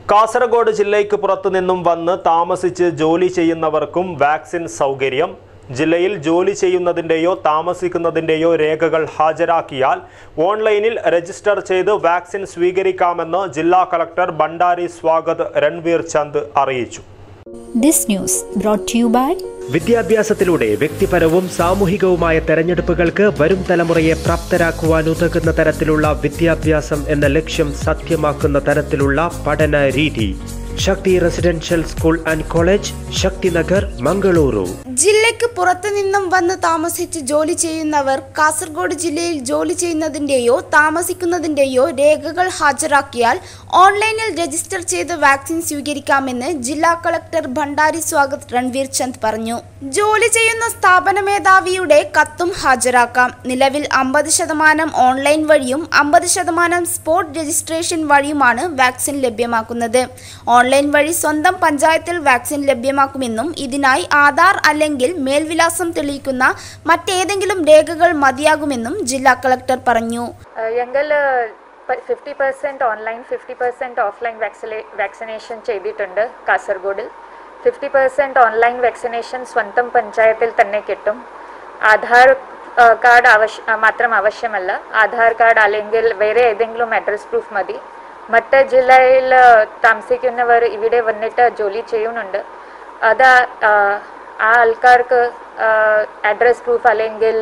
കാസർഗോഡ് ജില്ലയ്ക്ക് പുറത്തുനിന്നും വന്ന് താമസിച്ച് ജോലി ചെയ്യുന്നവർക്കും വാക്സിൻ സൗകര്യം ജില്ലയിൽ ജോലി ചെയ്യുന്നതിൻ്റെയോ താമസിക്കുന്നതിൻ്റെയോ രേഖകൾ ഹാജരാക്കിയാൽ ഓൺലൈനിൽ രജിസ്റ്റർ ചെയ്ത് വാക്സിൻ സ്വീകരിക്കാമെന്ന് ജില്ലാ കളക്ടർ ഭണ്ഡാരി സ്വാഗത് രൺവീർ ചന്ദ് അറിയിച്ചു This news brought to you by വിദ്യാഭ്യാസത്തിലൂടെ വ്യക്തിപരവും സാമൂഹികവുമായ തെരഞ്ഞെടുപ്പുകൾക്ക് വരും തലമുറയെ പ്രാപ്തരാക്കുവാൻ ഉതകുന്ന തരത്തിലുള്ള വിദ്യാഭ്യാസം എന്ന ലക്ഷ്യം സത്യമാക്കുന്ന തരത്തിലുള്ള പഠന രീതി Shakthi residential school and college Shaktinagar Mangaluru ജില്ലയ്ക്ക് പുറത്തുനിന്നും വന്ന് താമസിച്ച് ജോലി ചെയ്യുന്നവർ കാസർഗോഡ് ജില്ലയിൽ ജോലി ചെയ്യുന്നതിന്റെയോ താമസിക്കുന്നതിന്റെയോ രേഖകൾ ഹാജരാക്കിയാൽ ഓൺലൈനിൽ രജിസ്റ്റർ ചെയ്ത് വാക്സിൻ സ്വീകരിക്കാമെന്ന് ജില്ലാ കളക്ടർ ഭണ്ഡാരി സ്വാഗത് രൺവീർ ചന്ദ് പറഞ്ഞു ജോലി ചെയ്യുന്ന സ്ഥാപന മേധാവിയുടെ കത്തും ഹാജരാക്കാം നിലവിൽ അമ്പത് ശതമാനം ഓൺലൈൻ വഴിയും അമ്പത് ശതമാനം സ്പോട്ട് രജിസ്ട്രേഷൻ വഴിയുമാണ് വാക്സിൻ ലഭ്യമാക്കുന്നത് ഓൺലൈൻ വഴി സ്വന്തം പഞ്ചായത്തിൽ വാക്സിൻ ലഭ്യമാക്കുമെന്നും ഇതിനായി ആധാർ അല്ലെങ്കിൽ മേൽവിലാസം തെളിയിക്കുന്ന മറ്റേതെങ്കിലും രേഖകൾ മതിയാകുമെന്നും ജില്ലാ കളക്ടർ പറഞ്ഞു ഞങ്ങൾ fifty percent online fifty percent offline വാക്സിലേ വാക്സിനേഷൻ ചെയ്തിട്ടുണ്ട് കാസർഗോഡിൽ ഫിഫ്റ്റി പെർസെൻറ്റ് ഓൺലൈൻ വാക്സിനേഷൻ സ്വന്തം പഞ്ചായത്തിൽ തന്നെ കിട്ടും ആധാർ ആ, കാർഡ് ആവശ്യ ആ, മാത്രം ആവശ്യമല്ല ആധാർ കാർഡ് അല്ലെങ്കിൽ വേറെ ഏതെങ്കിലും അഡ്രസ് പ്രൂഫ് മതി മറ്റ് ജില്ലയിൽ താമസിക്കുന്നവർ ഇവിടെ വന്നിട്ട് ജോലി ചെയ്യുന്നുണ്ട് അത് ആ, ആ ആൾക്കാർക്ക് അഡ്രസ് പ്രൂഫ് അല്ലെങ്കിൽ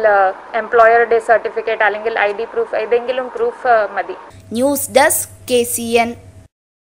എംപ്ലോയറുടെ സർട്ടിഫിക്കറ്റ് അല്ലെങ്കിൽ ഐ ഡി പ്രൂഫ് ഏതെങ്കിലും പ്രൂഫ് മതി news desk K C N